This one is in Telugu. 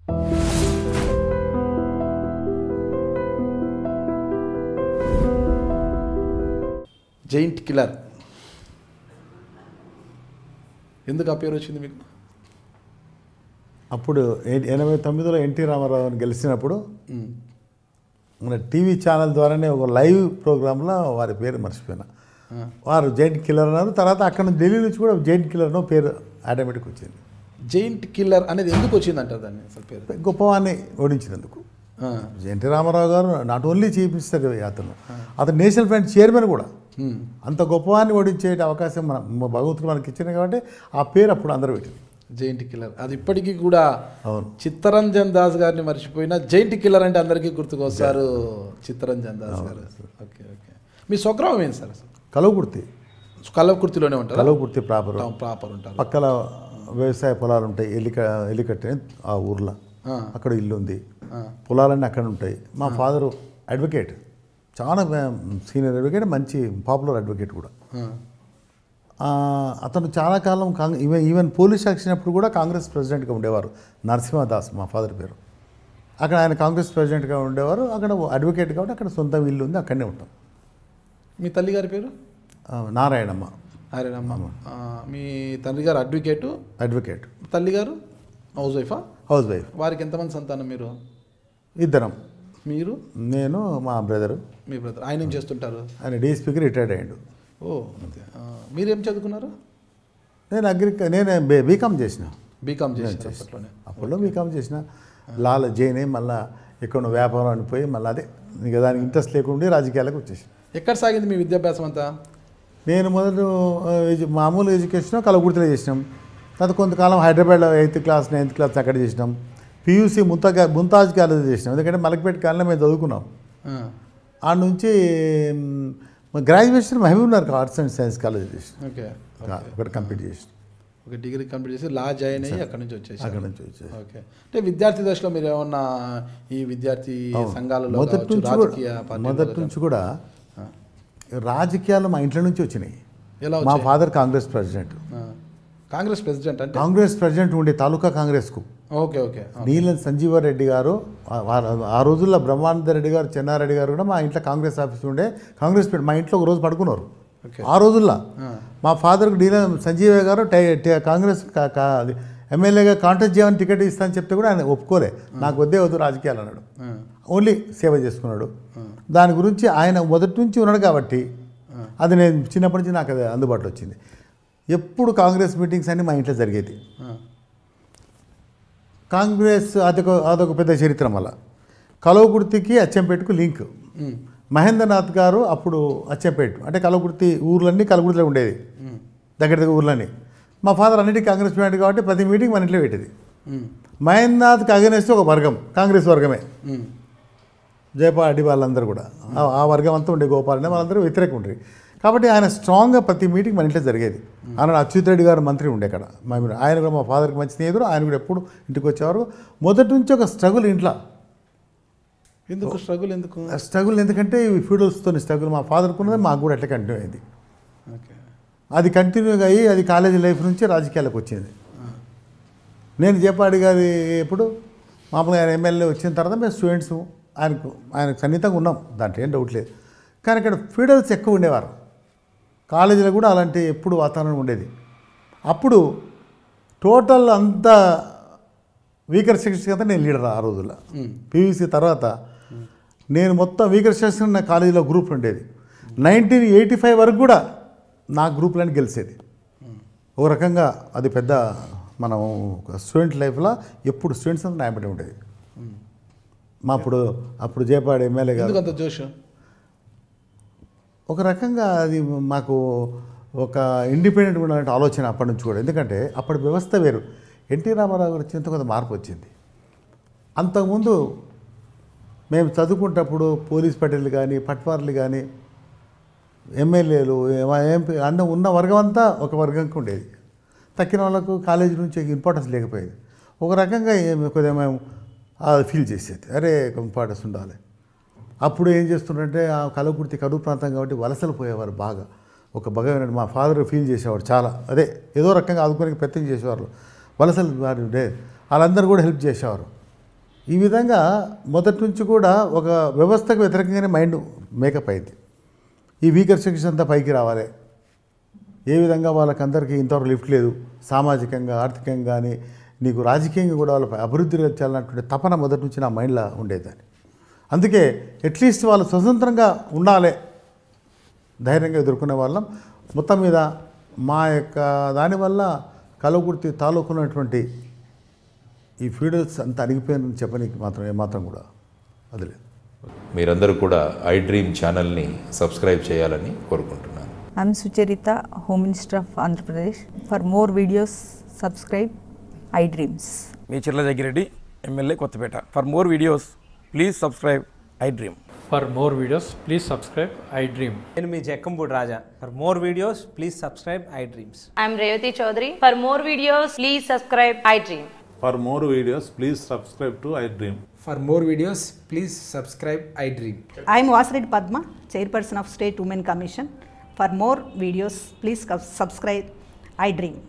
జైంట్ కిల్లర్ ఎందుకు ఆ పేరు వచ్చింది మీకు అప్పుడు ఏ- ఎనభై తొమ్మిదిలో ఎన్టీ రామారావుని గెలిచినప్పుడు మన టీవీ ఛానల్ ద్వారానే ఒక లైవ్ ప్రోగ్రాంలో వారి పేరు మర్చిపోయినా వారు జైంట్ కిల్లర్ అన్నారు తర్వాత అక్కడ నుంచి ఢిల్లీ నుంచి కూడా జైంట్ కిల్లర్ అనే పేరు ఆటోమేటిక్ వచ్చింది జైంట్ కిల్లర్ అనేది ఎందుకు వచ్చింది అంటారు దాన్ని అసలు పేరు గొప్పవాన్ని ఓడించినందుకు ఆ. ఎన్టీ రామారావు గారు నాట్ ఓన్లీ చీఫ్ మినిస్టర్ అతను అతను నేషనల్ ఫ్రంట్ చైర్మన్ కూడా Hmm. అంత గొప్పవాన్ని ఓడించే అవకాశం మన మన భగవంతుడు మనకి ఇచ్చింది కాబట్టి ఆ పేరు అప్పుడు అందరూ పెట్టింది జైంట్ కిల్లర్ అది ఇప్పటికీ కూడా అవును చిత్తరంజన్ దాస్ గారిని మర్చిపోయినా జైంట్ కిల్లర్ అంటే అందరికీ గుర్తుకొస్తారు చిత్తరంజన్ దాస్ గారు ఓకే ఓకే మీ స్వగ్రామం ఏంటి సార్ అసలు కలవకుర్తి కలవకుర్తిలోనే ఉంటారు కలవకుర్తి ప్రాపర్ ప్రాపర్ ఉంటారు పక్కల వ్యవసాయ పొలాలు ఉంటాయి ఎల్లిక ఎల్లికట్టే ఆ ఊర్లో ఆ. అక్కడ ఇల్లు ఉంది ఆ. పొలాలన్నీ అక్కడ ఉంటాయి మా ఫాదరు అడ్వకేట్ చాలా సీనియర్ అడ్వకేట్ మంచి పాపులర్ అడ్వకేట్ కూడా ఆ. ఆ, అతను చాలా కాలం కాంగ్ ఈవెన్ ఈవెన్ పోలీస్ యాక్సినప్పుడు కూడా కాంగ్రెస్ ప్రెసిడెంట్గా ఉండేవారు నరసింహదాస్ మా ఫాదర్ పేరు అక్కడ ఆయన కాంగ్రెస్ ప్రెసిడెంట్గా ఉండేవారు అక్కడ అడ్వకేట్ కాబట్టి అక్కడ సొంతం ఇల్లు ఉంది అక్కడనే ఉంటాం మీ తల్లి గారి పేరు ఆ, నారాయణమ్మ అరేనమ్మ ఆ, మీ తండ్రి గారు అడ్వకేటు అడ్వకేట్ తల్లి గారు హౌస్ వైఫా హౌస్ వైఫ్ వారికి ఎంతమంది సంతానం మీరు ఇద్దరం మీరు నేను మా బ్రదరు మీ బ్రదర్ ఆయన ఏం చేస్తుంటారు ఆయన డీఎస్పీకి రిటైర్డ్ అయ్యాడు ఓ అంతే. ఆ, మీరేం చదువుకున్నారు నేను అగ్రి నేను బే- బీకామ్ చేసిన బీకామ్ చేశారు అప్పట్లోనే అప్పుడు బీకామ్ చేసిన లాల జైన్ అయ్యి మళ్ళీ ఎక్కడ వ్యాపారం అనిపోయి మళ్ళీ అదే ఇంకా దానికి ఇంట్రెస్ట్ లేకుండా రాజకీయాలకు వచ్చేసిన ఎక్కడ సాగింది మీ విద్యాభ్యాసం అంతా నేను మొదట ఆ, ఎడ్యు- మామూలు ఎడ్యుకేషన్ కలగుర్తిలో చేసినాం తర్వాత కొంతకాలం హైదరాబాద్లో ఎయిత్ క్లాస్ నైన్త్ క్లాస్ అక్కడ చేసినాం పీయూసీ ముంతా ముంతాజ్ కాలేజ్ చేసినాం ఎందుకంటే మలకపేట కాలంలో మేము చదువుకున్నాం ఆ, ఆ నుంచి మ్, graduation Mahbubnagar arts and science college చేసినాం ఓకే ఒకటి కంప్లీట్ చేసినాం ఒక డిగ్రీ కంప్లీట్ చేసి లా జాయిన్ అయ్యి అక్కడ నుంచి వచ్చేసి అక్కడ నుంచి వచ్చేసి ఓకే అంటే విద్యార్థి దశలో మీరు ఏమన్నా ఈ విద్యార్థి సంఘాలలో మొదటి కావచ్చు, నుంచి రాజకీయ కూడా పార్టీలలో మొదటి కావచ్చు. నుంచి కూడా రాజకీయాలు మా ఇంట్లో నుంచి వచ్చినాయి ఎలా మా వచ్చాయి ఫాదర్ కాంగ్రెస్ ప్రెసిడెంట్ ఆ, కాంగ్రెస్ ప్రెసిడెంట్ అంటే కాంగ్రెస్ ప్రెసిడెంట్ ఉండే తాలూకా కాంగ్రెస్కు ఓకే ఓకే ఆ, నీలం సంజీవారెడ్డి గారు ఆ- ఆ- ఆ రోజుల్లో బ్రహ్మానంద రెడ్డి గారు చెన్నారెడ్డి గారు కూడా మా ఇంట్లో కాంగ్రెస్ ఆఫీస్ ఉండే కాంగ్రెస్ పెట్టి మా ఇంట్లో ఒక రోజు పడుకున్నారు ఓకే ఆ రోజుల్లో ఆ, మా ఫాదర్కి నీలం సంజీవయ్య గారు టై- టై- కాంగ్రెస్ కా- కా- అది ఎమ్మెల్యేగా కాంటెస్ట్ చేయమని టికెట్ ఇస్తానని చెప్తే కూడా ఆయన ఒప్పుకోలే నాకు వద్దే వద్దు రాజకీయాలు అన్నాడు ఆ, ఓన్లీ సేవ చేసుకున్నాడు దాని గురించి ఆయన మొదటి నుంచి ఉన్నాడు కాబట్టి అది నేను చిన్నప్పటి నుంచి నాకు అది అందుబాటులో వచ్చింది ఎప్పుడు కాంగ్రెస్ మీటింగ్స్ అన్నీ మా ఇంట్లో జరిగేది ఆ, కాంగ్రెస్ అదొక అదొక పెద్ద చరిత్ర మళ్ళా కలవకుర్తికి అచ్చంపేటకు లింక్ ఉమ్, మహేంద్రనాథ్ గారు అప్పుడు అచ్చంపేట అంటే కలవకుర్తి ఊర్లన్నీ కలవకుర్తిలో ఉండేది ఉమ్, దగ్గర దగ్గర ఊర్లన్నీ మా ఫాదర్ అన్నిటికీ కాంగ్రెస్ ప్రెసిడెంట్ కాబట్టి ప్రతి మీటింగ్ మన ఇంట్లో పెట్టేది ఉమ్, మహేంద్రనాథ్కి అగనేస్తే ఒక వర్గం కాంగ్రెస్ వర్గమే ఉమ్, జయపాడి వాళ్ళందరూ కూడా ఆ- ఆ వర్గం అంతా ఉండే గోపాలనే వాళ్ళందరూ వ్యతిరేకం ఉండేది కాబట్టి ఆయన స్ట్రాంగ్గా ప్రతి మీటింగ్ మన ఇంట్లో జరిగేది ఆయన అచ్యుత్ రెడ్డి గారు మంత్రి ఉండే అక్కడ మా మీద- ఆయన కూడా మా ఫాదర్కి మంచి స్నేహితుడు ఆయన కూడా ఎప్పుడు ఇంటికి వచ్చేవారు మొదటి నుంచి ఒక స్ట్రగుల్ ఇంట్లో ఎందుకు స్ట్రగుల్ ఎందుకు ఆ స్ట్రగుల్ ఎందుకంటే ఈ ఫ్యూడల్స్తో స్ట్రగుల్ మా ఫాదర్కి ఉన్నది మాకు కూడా అట్లా కంటిన్యూ అయింది ఓకే అది కంటిన్యూగా అయ్యి అది కాలేజీ లైఫ్ నుంచి రాజకీయాలకు వచ్చింది నేను జయపాడి గారి ఎప్పుడు మామూలుగా ఆయన ఎమ్మెల్యే వచ్చిన తర్వాత మేము స్టూడెంట్స్ ఆయనకు ఆయనకు సన్నిహితంగా ఉన్నాం దాంట్లో ఏం డౌట్ లేదు కానీ ఇక్కడ ఫీడల్స్ ఎక్కువ ఉండేవారు కాలేజీలో కూడా అలాంటి ఎప్పుడు వాతావరణం ఉండేది అప్పుడు టోటల్ అంతా వీకర్ సెక్షన్ కదా నేను లీడర్ ఆ రోజుల్లో ఉమ్, పీవీసీ తర్వాత నేను మొత్తం వీకర్ సెక్షన్ నా కాలేజీలో గ్రూప్ ఉండేది నైన్టీన్ ఎయిటీ ఫైవ్ వరకు కూడా నా గ్రూప్లని గెలిచేది ఒక రకంగా అది పెద్ద మనం స్టూడెంట్ లైఫ్లో ఎప్పుడు స్టూడెంట్స్ అంతా న్యాయపడి ఉండేది మా అప్పుడు అప్పుడు జయపాడి ఎమ్మెల్యే గారు ఎందుకు అంత జోష్ ఒక రకంగా అది మాకు ఒక ఇండిపెండెంట్ ఉండాలంటే ఆలోచన అప్పటి నుంచి కూడా ఎందుకంటే అప్పటి వ్యవస్థ వేరు ఎన్టీ రామారావు గారు వచ్చినంత కొంత మార్పు వచ్చింది అంతకుముందు మేము చదువుకుంటప్పుడు పోలీస్ పటేళ్ళు కానీ పట్వార్లు కానీ ఎమ్మెల్యేలు ఎంపీ అన్న ఉన్న వర్గం అంతా ఒక వర్గంకి ఉండేది తక్కిన వాళ్ళకు కాలేజీ నుంచి ఇంపార్టెన్స్ లేకపోయేది ఒక రకంగా ఏం- కొద్దిగా మేము అది ఫీల్ చేసేది అరే ఇంపార్టెన్స్ ఉండాలి అప్పుడు ఏం చేస్తుండంటే ఆ కలవకుర్తి కరువు ప్రాంతం కాబట్టి వలసలు పోయేవారు బాగా ఒక భగవాన్ మా ఫాదర్ ఫీల్ చేసేవాడు చాలా అదే ఏదో రకంగా ఆదుకోనికి ప్రయత్నం చేసేవారు వలసలు వారు ఉండే వాళ్ళందరూ కూడా హెల్ప్ చేసేవారు ఈ విధంగా మొదటి నుంచి కూడా ఒక వ్యవస్థకు వ్యతిరేకంగానే మైండ్ మేకప్ అయింది ఈ వీకర్ సెక్షన్ అంతా పైకి రావాలి ఏ విధంగా వాళ్ళకందరికీ ఇంతవరకు లిఫ్ట్ లేదు సామాజికంగా ఆర్థికంగా కానీ నీకు రాజకీయంగా కూడా వాళ్ళ అభివృద్ధి చేయాలన్నటువంటి తపన మొదటి నుంచి నా మైండ్లో ఉండేదాన్ని అందుకే అట్లీస్ట్ వాళ్ళు స్వతంత్రంగా ఉండాలి ధైర్యంగా ఎదుర్కొనే వాళ్ళం మొత్తం మీద మా యొక్క దానివల్ల కలవకుర్తి తాలూకున్నటువంటి ఈ ఫీడల్స్ అంత అణిగిపోయిందని చెప్పనీకి మాత్రం ఏమాత్రం కూడా అది లేదు మీరందరూ కూడా ఐ డ్రీమ్ ఛానల్ని సబ్స్క్రైబ్ చేయాలని కోరుకుంటున్నాను I'm Sucharita, Home Minister of Andhra Pradesh. For more videos, subscribe iDreams. మీ Chirla Jaggireddy MLA Kothapeta for more videos please subscribe iDream For more videos, please subscribe I Dream. నేను మీ Jakkampudi Raja for more videos please subscribe iDreams I'm Revati Chaudhary. For more videos, please subscribe iDream. For more videos, please subscribe to iDream. For more videos, please subscribe iDream. I am Vasireddy Padma, Chairperson of State Women Commission. For more videos, please subscribe iDream.